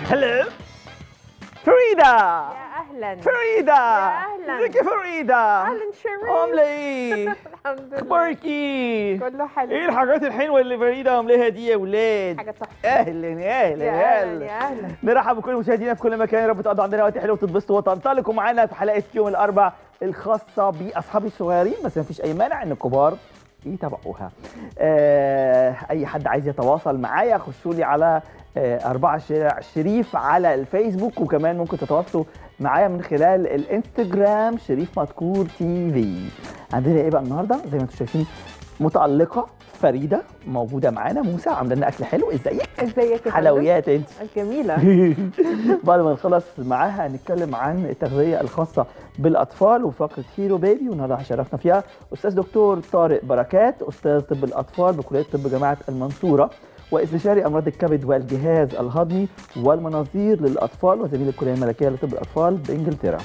هلو فريدة يا اهلا فريدة يا أهلاً. ازيك يا فريدة اهلا شيرين عاملة ايه؟ الحمد لله اخبارك ايه؟ كله حلو ايه الحاجات الحلوة اللي فريدة عاملاها دي يا ولاد؟ حاجه تحفه اهلا يا اهلا يا يا اهلا اهلا يا اهلا نرحب بكل مشاهدينا في كل مكان يا رب تقضوا عندنا وقت حلو وتتبسطوا وتنطلقوا معانا في حلقه يوم الاربع الخاصه باصحابي الصغيرين بس ما فيش اي مانع ان الكبار يتابعوها. آه اي حد عايز يتواصل معايا خشوا لي على آه أربعة شارع شريف على الفيسبوك وكمان ممكن تتواصلوا معايا من خلال الانستجرام شريف مذكور تي في. عندنا ايه بقى النهارده؟ زي ما انتم شايفين متألقة فريدة موجودة معانا موسى عاملة لنا أكل حلو ازيك؟ ازيك يا فندم؟ حلويات انت جميله بعد ما نخلص معاها هنتكلم عن التغذيه الخاصه بالاطفال وفقره هيرو بيبي والنهارده هيشرفنا فيها استاذ دكتور طارق بركات استاذ طب الاطفال بكليه طب جامعه المنصوره واستشاري امراض الكبد والجهاز الهضمي والمناظير للاطفال وزميل الكليه الملكيه لطب الاطفال بانجلترا.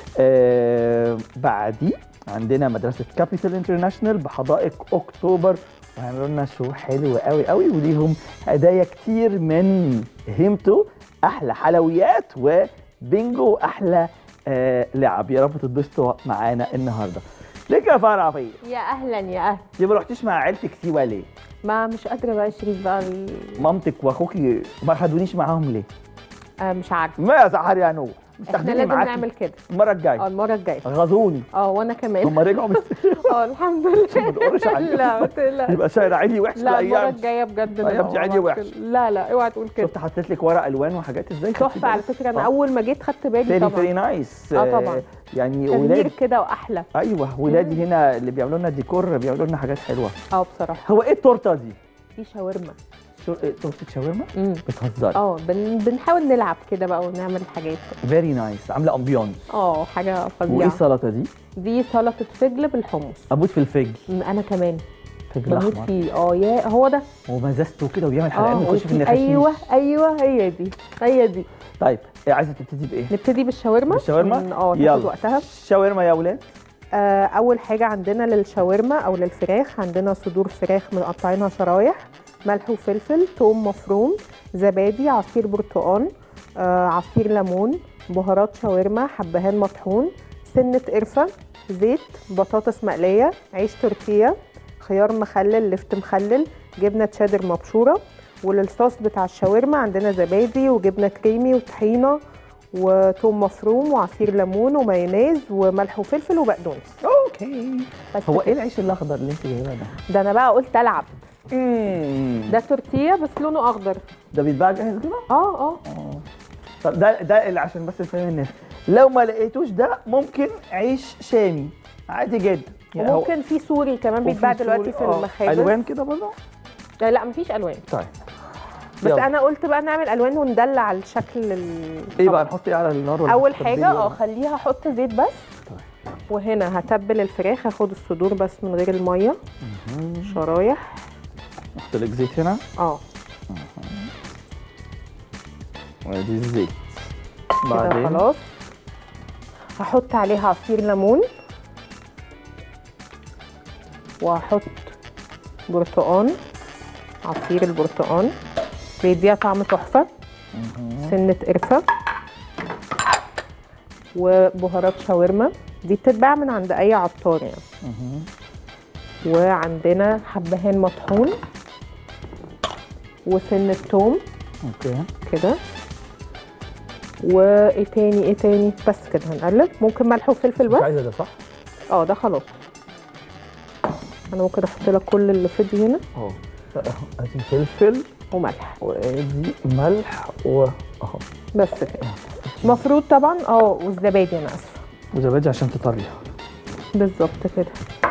آه بعديه عندنا مدرسه كابيتال انترناشونال بحدائق اكتوبر وهيعملوا لنا شو حلو قوي قوي وليهم هدايا كتير من هيمتو احلى حلويات وبينجو احلى آه لعب يا رب تتبسطوا معانا النهارده ليك يا فرع فيه يا اهلا يا اهلا دي ما رحتيش مع عيلتك سيوه ليه ما مش قادره بقى شريف بقى ال- مامتك واخوكي ما خدونيش معاهم ليه آه مش عارفه ما يا سحر يا نور مش احنا تاخدوني لازم معاكي نعمل كده المره اه الجايه المره الجايه غزوني اه وانا كمان هم رجعوا بس اه الحمد لله ما تقولش عليهم. لا ما تقلقش. يبقى شاير عيني وحش لا المره الايام الجايه بجد أيام نبقى دي عادي مع بعض وحش. كده. لا لا اوعى تقول كده شفت حطيت لك ورق الوان وحاجات ازاي تحفه على فكره انا آه. اول ما جيت خدت بالي فيري فيري طبعا نايس آه طبعاً. يعني تغيير ولاد كده واحلى ايوه ولادي هنا اللي بيعملوا لنا ديكور بيعملوا لنا حاجات حلوه اه بصراحه هو ايه التورته دي؟ في شاورما شو إيه تورته شاورما؟ امم بتهزري اه بن... بنحاول نلعب كده بقى ونعمل حاجات فيري نايس عامله امبيونس اه حاجه وايه فظيعه السلطه دي؟ دي سلطه فجل بالحمص اموت في الفجل أمم، انا كمان فجل بموت احمر فيه اه يا هو ده ومزازته كده وبيعمل حلقات اه ويخش في وفي- النخاشيش ايوه ايوه هي دي هي دي طيب إيه عايزه تبتدي بايه؟ نبتدي بالشاورما بالشاورما؟ عشان- اه تاخد يلا وقتها شاورما يا ولاد آه اول حاجه عندنا للشاورما او للفراخ عندنا صدور فراخ مقطعينها شرايح ملح وفلفل توم مفروم زبادي عصير برتقال آه عصير ليمون بهارات شاورما حبهان مطحون سنه قرفه زيت بطاطس مقليه عيش تورتيه خيار مخلل لفت مخلل جبنه تشيدر مبشوره وللصوص بتاع الشاورما عندنا زبادي وجبنه كريمي وطحينه وتوم مفروم وعصير ليمون ومايونيز وملح وفلفل وبقدونس اوكي بس هو كده. ايه العيش الاخضر اللي انت جايباه ده؟ ده انا بقى قلت العب مم. ده تورتيه بس لونه اخضر ده بيتباع جاهز كده؟ اه اه اه طب ده ده اللي عشان بس نفهم الناس لو ما لقيتوش ده ممكن عيش شامي عادي جدا هو- وممكن في سوري كمان وفي بيتباع سوري، دلوقتي في آه. المخابز الوان كده برضه لا, لا مفيش الوان طيب بس يلا. انا قلت بقى نعمل الوان وندلع الشكل ال... ايه بقى نحط ايه على النار ولا اول نحط حاجه تتبيل اه ولا- خليها احط زيت بس وهنا هتبل الفراخ هاخد الصدور بس من غير الميه شرايح نحط لك زيت هنا اه وادي الزيت كده بعدين خلاص هحط عليها عصير ليمون وهحط برتقان عصير البرتقان بيديها طعم تحفه سنه قرفه وبهارات شاورما دي بتتباع من عند اي عطار يعني مهم. وعندنا حبهان مطحون وسنه توم اوكي كده وايه تاني ايه تاني بس كده هنقلب ممكن ملح وفلفل مش بس عايزه ده صح؟ اه ده خلاص انا ممكن احط لك كل اللي فضي هنا اه ادي فلفل وملح وادي ملح و اهو بس كده المفروض طبعا اه والزبادي انا اسفه وزبادي عشان تطريها بالظبط كده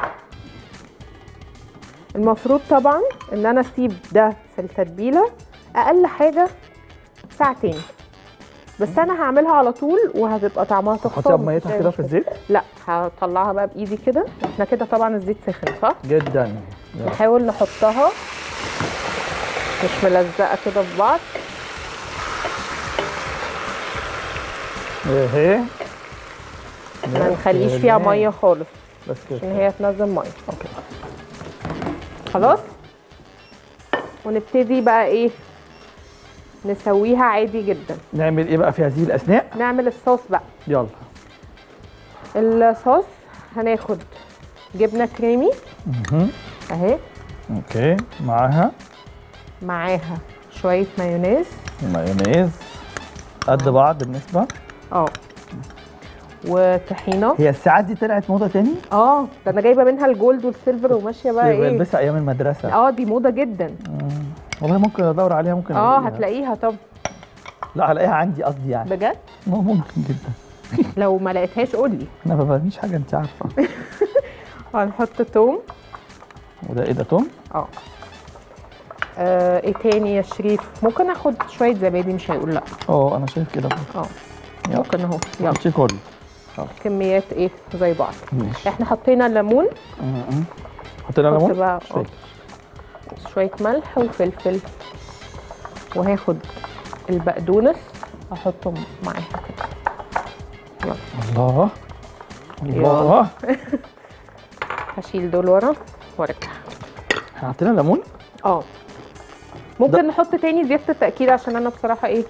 المفروض طبعا ان انا اسيب ده في التتبيله اقل حاجه ساعتين بس انا هعملها على طول وهتبقى طعمها تحفه حطيها ومفيش بميتها أي كده في مشكلة. الزيت لا هطلعها بقى بايدي كده احنا كده طبعا الزيت سخن صح جدا يلا. نحاول نحطها مش ملزقه كده في بعض اهي ما نخليش فيها ميه خالص بس عشان كده هي تنزل ميه اوكي خلاص ونبتدي بقى ايه نسويها عادي جدا نعمل ايه بقى في هذه الاثناء نعمل الصوص بقى يلا الصوص هناخد جبنه كريمي مهم. اهي اوكي معاها معاها شويه مايونيز مايونيز قد بعض بالنسبه اه وطحينه هي الساعات دي طلعت موضه تاني اه ده انا جايبه منها الجولد والسيلفر وماشيه بقى ايه بلبسها ايام المدرسه اه دي موضه جدا مم. والله ممكن ادور عليها ممكن اه ألاقيها. هتلاقيها طب لا هلاقيها عندي قصدي يعني بجد ممكن جدا لو ما لقيتهاش قول لي انا ما برميش حاجه انت عارفه هنحط توم وده ايه ده توم اه آه، ايه تاني يا شريف ممكن اخد شويه زبادي مش هيقول لا اه انا شايف كده برضه. اه يلا. ممكن اهو يلا حطي كله كميات ايه زي بعض ماشي احنا حطينا ليمون مم. حطينا حط ليمون بقى مش اه فاكر. شويه ملح وفلفل وهاخد البقدونس احطه معاها كده يلا الله الله هشيل دول ورا وارجع احنا حطينا ليمون اه ممكن نحط تاني زياده التاكيد عشان انا بصراحه ايه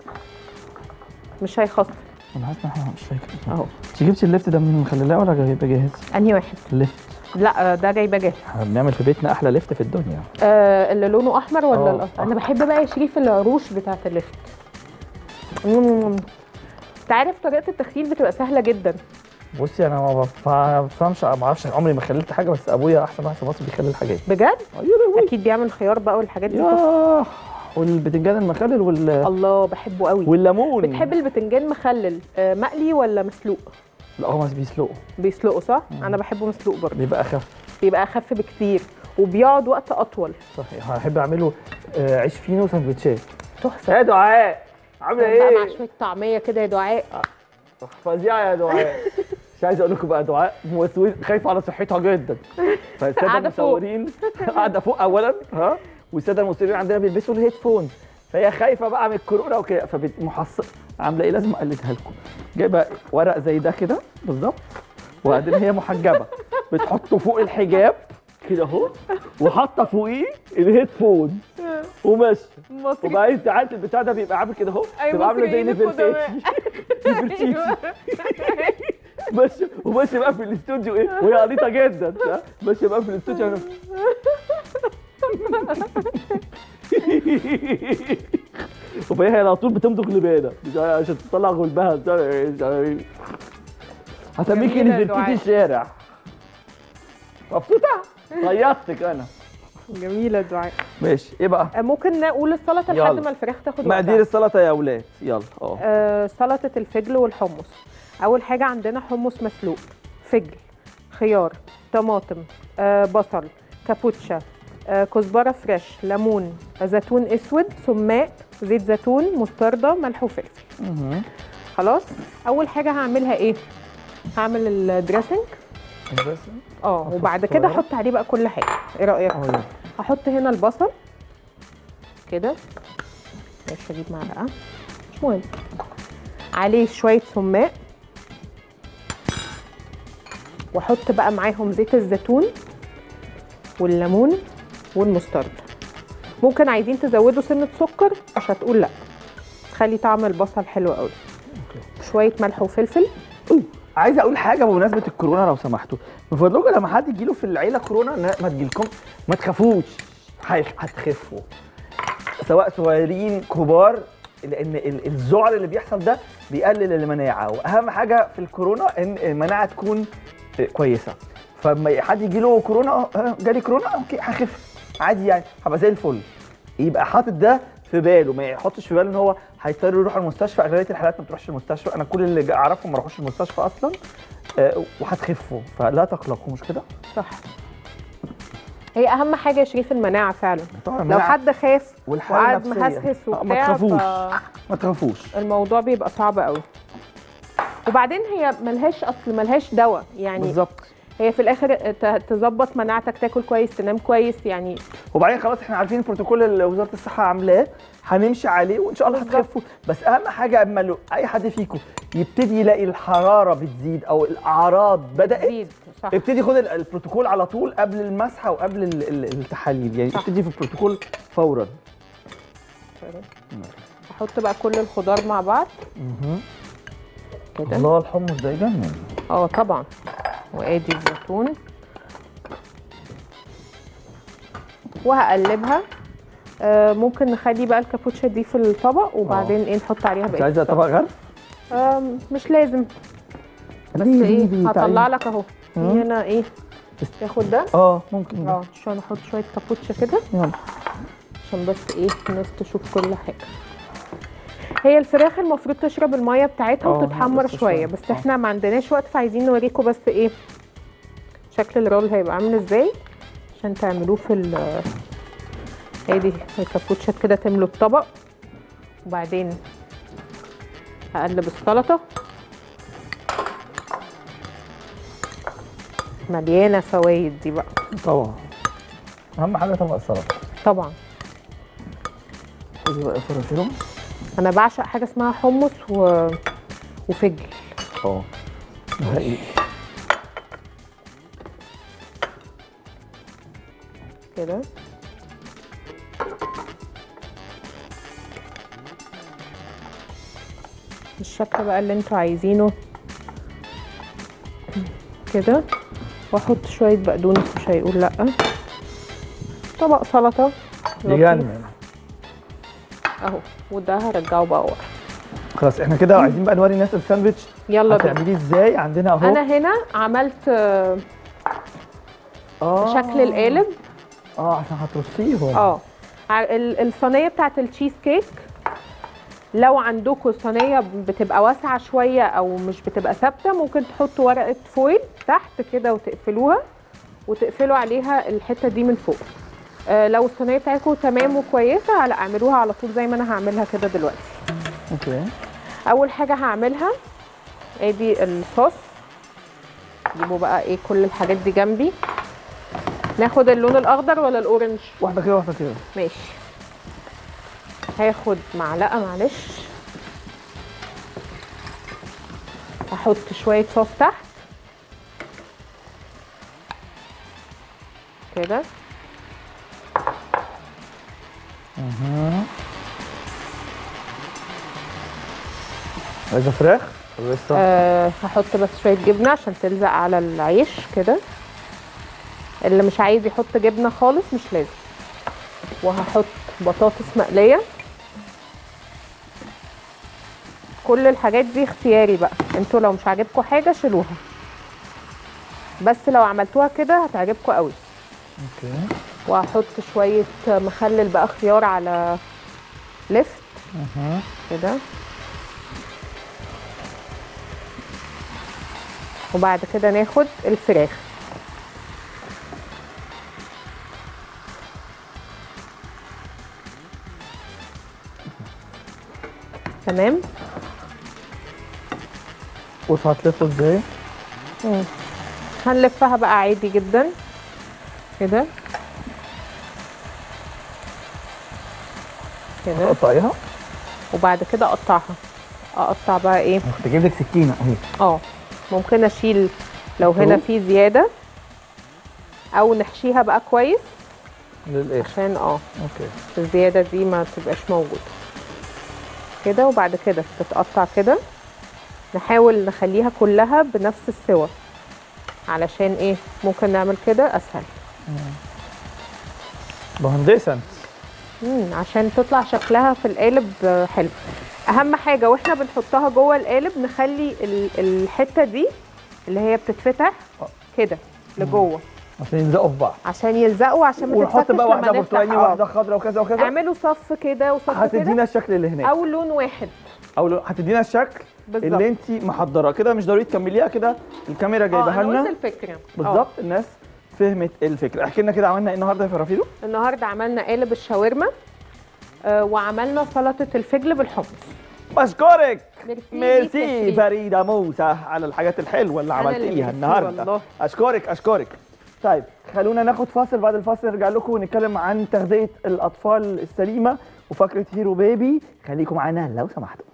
مش هيخسر انا حاسس ان احنا مش فاكر اهو انت جبتي الليفت ده منين مخللاه ولا جايبه جاهز؟ انهي واحد الليفت لا ده جايبه جاهز احنا بنعمل في بيتنا احلى ليفت في الدنيا آه اللي لونه احمر ولا آه. الاصفر انا بحب بقى يا شريف العروش بتاعه الليفت مم. انت عارف طريقه التخليل بتبقى سهله جدا بصي انا ما بف- ما بفهمش ما اعرفش عمري ما خللت حاجه بس ابويا احسن واحد في مصر بيخلل حاجات بجد ايوه اكيد بيعمل خيار بقى والحاجات دي تحفة. ياه والبتنجان المخلل وال... الله بحبه قوي والليمون بتحب البتنجان مخلل آه مقلي ولا مسلوق لا هو مش بيسلقه بيسلقه صح انا بحبه مسلوق برضه بيبقى اخف بيبقى اخف بكتير وبيقعد وقت اطول صحيح هحب اعمله آه، عيش فينو سندوتشات تحفه يا دعاء عامله بقى مع ايه؟ شويه طعميه كده يا دعاء فظيعه يا دعاء مش عايز اقول لكم بقى دعاء موسوس خايفه على صحتها جدا فالساده قاعدة فوق. المصورين قاعده فوق اولا ها والساده المصورين عندنا بيلبسوا الهيدفون فهي خايفه بقى من الكورونا وكده فمحصل عامله ايه لازم اقلدها لكم جايبه ورق زي ده كده بالظبط وبعدين هي محجبه بتحطه فوق الحجاب كده اهو وحاطه فوقيه الهيدفون وماشيه مصري وبعدين ساعات البتاع ده بيبقى عامل كده اهو أيوة، بيبقى عامله زي مصريين نفرتاتي نفرتيتي ماشي وماشي بقى في الاستوديو ايه وهي عبيطه جدا ها؟ ماشي بقى في الاستوديو انا وفهي هي على طول بتمضغ لبانه مش عارف- عشان تطلع غلبها مش عارف إيه، مش عارف إيه. هسميكي جميلة نزلتيتي دعاء. الشارع مبسوطه؟ غيرتك انا جميله دعاء ماشي ايه بقى؟ آه، ممكن نقول السلطه يلا. لحد ما الفراخ تاخد مقادير وقتها السلطه يا اولاد يلا اه آه، سلطه الفجل والحمص اول حاجه عندنا حمص مسلوق فجل خيار طماطم آه، بصل كابوتشا آه، كزبره فريش ليمون زيتون اسود سماق زيت زيتون مستردة ملح وفلفل مهم. خلاص اول حاجه هعملها ايه هعمل الدريسنج بس اه أفرش وبعد كده صغيرة. احط عليه بقى كل حاجه ايه رايك اه يلا. هحط هنا البصل كده مش هجيب معلقه مش مهم عليه شويه سماق واحط بقى معاهم زيت الزيتون والليمون والمسترد ممكن عايزين تزودوا سنه سكر مش هتقول لا تخلي طعم البصل حلو قوي شويه ملح وفلفل عايز اقول حاجه بمناسبه الكورونا لو سمحتوا من فضلكم لما حد يجيله في العيله كورونا لا، ما تجيلكم ما تخافوش هي- هتخفوا سواء صغيرين كبار لان ال- الذعر اللي بيحصل ده بيقلل المناعه واهم حاجه في الكورونا ان المناعه تكون كويسه فلما حد يجي له كورونا آه، جالي كورونا اوكي هخف عادي يعني هبقى زي الفل يبقى حاطط ده في باله ما يحطش في باله ان هو هيضطر يروح المستشفى اغلبيه الحالات ما بتروحش المستشفى انا كل اللي اعرفهم ما راحوش المستشفى اصلا آه، وهتخفوا فلا تقلقوا مش كده صح هي اهم حاجه يا شريف المناعه فعلا طبعا لو المناعة حد خاف والحاله وقعد النفسيه مهسهس آه، ما وبتاع تخافوش ف- ما تخافوش الموضوع بيبقى صعب قوي وبعدين هي ملهاش اصل ملهاش دواء يعني بالظبط هي في الاخر ت- تظبط مناعتك تاكل كويس تنام كويس يعني وبعدين خلاص احنا عارفين البروتوكول اللي وزاره الصحه عاملاه هنمشي عليه وان شاء الله بالظبط. هتخفوا بس اهم حاجه اما لو اي حد فيكم يبتدي يلاقي الحراره بتزيد او الاعراض بدات زيد صح ابتدي خد ال- البروتوكول على طول قبل المسحه وقبل ال- ال- التحاليل يعني صح. ابتدي في البروتوكول فورا احط بقى كل الخضار مع بعض مهم. كده الله الحمص ده يجنن اه طبعا وادي الزيتون وهقلبها آه ممكن نخلي بقى الكابوتشا دي في الطبق وبعدين ايه نحط عليها انت بقى عايزه طبق غرف؟ آه مش لازم بس دي- دي- ايه دي هطلع تعالي. لك اهو في مم. هنا ايه تاخد ده اه ممكن اه عشان احط شويه كابوتشا كده يلا عشان بس ايه الناس تشوف كل حاجه هي الفراخ المفروض تشرب الميه بتاعتها اه، وتتحمر بس شويه شوية. بس اه. احنا ما عندناش وقت فعايزين نوريكم بس ايه شكل الرول هيبقى عامل ازاي عشان تعملوه في ال ادي الكابوتشات كده تملوا الطبق وبعدين هقلب السلطه مليانه فوايد دي بقى طبعا اهم حاجه طبق السلطه طبعا دي بقى فرافيرهم انا بعشق حاجه اسمها حمص و... وفجل اه ده حقيقي كده الشكل بقى اللي انتوا عايزينه كده واحط شويه بقدونس مش هيقول لا طبق سلطه لطيف يجنن اهو وده هرجعه بقى ورا خلاص احنا كده عايزين بقى نوري الناس الساندوتش يلا بينا هتعمليه ازاي عندنا اهو انا هنا عملت آه، اه شكل القالب اه عشان هترصيهم اه ع- ال- الصينيه بتاعت التشيز كيك لو عندكم صينيه بتبقى واسعه شويه او مش بتبقى ثابته ممكن تحطوا ورقه فويل تحت كده وتقفلوها وتقفلوا عليها الحته دي من فوق آه لو الصينيه بتاعتكم تمام وكويسه لا اعملوها على طول زي ما انا هعملها كده دلوقتي اوكي اول حاجه هعملها ادي الصوص جيبوا بقى ايه كل الحاجات دي جنبي ناخد اللون الاخضر ولا الاورنج واحده كده واحده كده ماشي هاخد معلقه معلش احط شويه صوص تحت كده اها عايزه فراخ ولا لسه أه هحط بس شويه جبنه عشان تلزق على العيش كده اللي مش عايز يحط جبنه خالص مش لازم وهحط بطاطس مقليه كل الحاجات دي اختياري بقى انتوا لو مش عاجبكم حاجه شيلوها بس لو عملتوها كده هتعجبكم قوي اوكي وهحط شويه مخلل بقى خيار على لفت اها كده وبعد كده ناخد الفراخ تمام بص هتلفه ازاي هنلفها بقى عادي جدا كده كده تقطعيها وبعد كده اقطعها اقطع بقى ايه تجيب لك سكينه اهي اه ممكن اشيل لو هنا مفروض. في زياده او نحشيها بقى كويس للاخر عشان اه اوكي الزياده دي ما تبقاش موجوده كده وبعد كده تتقطع كده نحاول نخليها كلها بنفس السوى علشان ايه ممكن نعمل كده اسهل مهندسه انت مم. عشان تطلع شكلها في القالب آه، حلو اهم حاجه واحنا بنحطها جوه القالب نخلي ال- الحته دي اللي هي بتتفتح آه. كده لجوه عشان يلزقوا في بعض عشان يلزقوا عشان ما ونحط تتفتحش بقى لما واحده نفتح. برتقاني آه. واحده خضراء وكذا وكذا اعملوا صف كده وصف كده هتدينا الشكل اللي هناك او لون واحد او لو- هتدينا الشكل بالظبط اللي انت محضراه كده مش ضروري تكمليها كده الكاميرا اه جايباها انا قلت لنا الفكره آه. بالظبط الناس فهمت الفكره احكي لنا كده عملنا ايه النهارده يا فرافيلو النهارده عملنا قالب الشاورما آه وعملنا سلطه الفجل بالحمص بشكرك ميرسي ميرسي ليك يا شريف. فريده موسى على الحاجات الحلوه اللي أنا اللي عملتيها ميرسي النهارده والله. اشكرك اشكرك طيب خلونا ناخد فاصل بعد الفاصل نرجع لكم ونتكلم عن تغذيه الاطفال السليمه وفقره هيرو بيبي خليكم معانا لو سمحتوا